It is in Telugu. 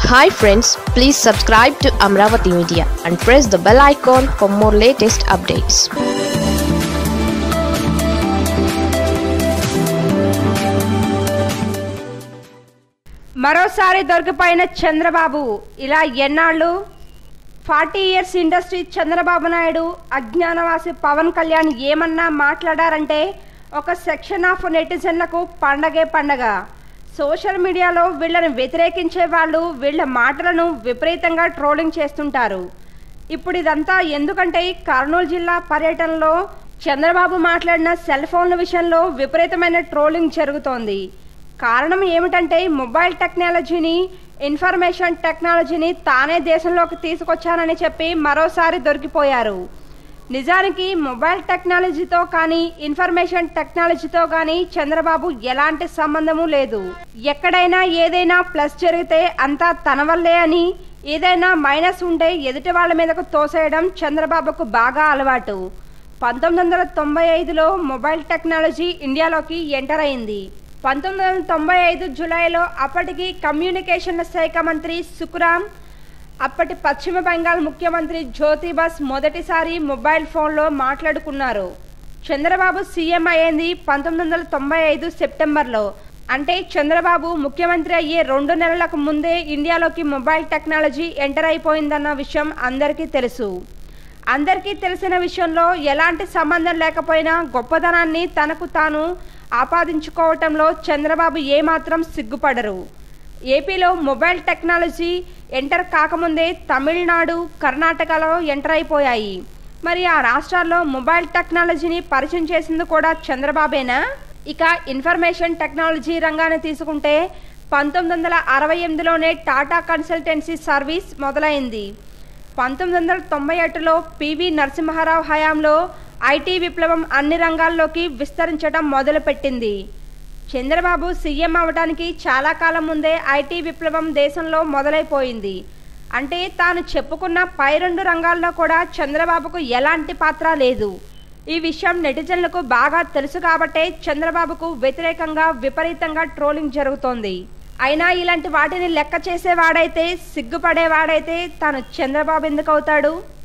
hi friends please subscribe to Amaravati media and press the bell icon for more latest updates మరోసారి దొరికిపోయిన చంద్రబాబు ఇలా ఎన్నాళ్ళు forty years industry Chandrababu Naidu అజ్ఞానవాసి పవన్ కళ్యాణ్ ఏమన్నా మాట్లాడారంటే ఒక సెక్షన్ ఆఫ్ నెటిజన్లకు పండగే పండగ సోషల్ మీడియాలో వీళ్ళని వ్యతిరేకించే వాళ్ళు వీళ్ళ మాటలను విపరీతంగా ట్రోలింగ్ చేస్తుంటారు ఇప్పుడు ఇదంతా ఎందుకంటే కర్నూలు జిల్లా పర్యటనలో చంద్రబాబు మాట్లాడిన సెల్ ఫోన్ల విషయంలో విపరీతమైన ట్రోలింగ్ జరుగుతోంది కారణం ఏమిటంటే మొబైల్ టెక్నాలజీని ఇన్ఫర్మేషన్ టెక్నాలజీని తానే దేశంలోకి తీసుకొచ్చానని చెప్పి మరోసారి దొరికిపోయారు నిజానికి మొబైల్ టెక్నాలజీతో కానీ ఇన్ఫర్మేషన్ టెక్నాలజీతో కానీ చంద్రబాబు ఎలాంటి సంబంధము లేదు ఎక్కడైనా ఏదైనా ప్లస్ జరిగితే అంతా తన వల్లే అని ఏదైనా మైనస్ ఉంటే ఎదుటి వాళ్ళ మీదకు తోసేయడం చంద్రబాబుకు బాగా అలవాటు పంతొమ్మిది వందల తొంభై ఐదులో మొబైల్ టెక్నాలజీ ఇండియాలోకి ఎంటర్ అయింది పంతొమ్మిది వందల తొంభై ఐదు జూలైలో అప్పటికి కమ్యూనికేషన్ల శాఖ మంత్రి సుకురామ్ అప్పటి పశ్చిమ బెంగాల్ ముఖ్యమంత్రి జ్యోతిబస్ మొదటిసారి మొబైల్ ఫోన్లో మాట్లాడుకున్నారు చంద్రబాబు సీఎం అయ్యింది పంతొమ్మిది వందల తొంభై ఐదు సెప్టెంబర్లో అంటే చంద్రబాబు ముఖ్యమంత్రి అయ్యే రెండు నెలలకు ముందే ఇండియాలోకి మొబైల్ టెక్నాలజీ ఎంటర్ అయిపోయిందన్న విషయం అందరికీ తెలుసు అందరికీ తెలిసిన విషయంలో ఎలాంటి సంబంధం లేకపోయినా గొప్పదనాన్ని తనకు తాను ఆపాదించుకోవటంలో చంద్రబాబు ఏమాత్రం సిగ్గుపడరు ఏపీలో మొబైల్ టెక్నాలజీ ఎంటర్ కాకముందే తమిళనాడు కర్ణాటకలో ఎంటర్ అయిపోయాయి మరి ఆ రాష్ట్రాల్లో మొబైల్ టెక్నాలజీని పరిచయం చేసింది కూడా చంద్రబాబేనా ఇక ఇన్ఫర్మేషన్ టెక్నాలజీ రంగాన్ని తీసుకుంటే పంతొమ్మిది వందల అరవై ఎనిమిదిలోనే టాటా కన్సల్టెన్సీ సర్వీస్ మొదలైంది పంతొమ్మిది వందల తొంభై ఒకటిలో పివి నరసింహారావు హయాంలో ఐటీ విప్లవం అన్ని రంగాల్లోకి విస్తరించడం మొదలుపెట్టింది చంద్రబాబు సీఎం అవడానికి చాలా కాలం ముందే ఐటీ విప్లవం దేశంలో మొదలైపోయింది అంటే తాను చెప్పుకున్న పై రెండు రంగాల్లో కూడా చంద్రబాబుకు ఎలాంటి పాత్ర లేదు ఈ విషయం నెటిజన్లకు బాగా తెలుసు కాబట్టే చంద్రబాబుకు వ్యతిరేకంగా విపరీతంగా ట్రోలింగ్ జరుగుతోంది అయినా ఇలాంటి వాటిని లెక్క చేసేవాడైతే సిగ్గుపడేవాడైతే తాను చంద్రబాబు ఎందుకు అవుతాడు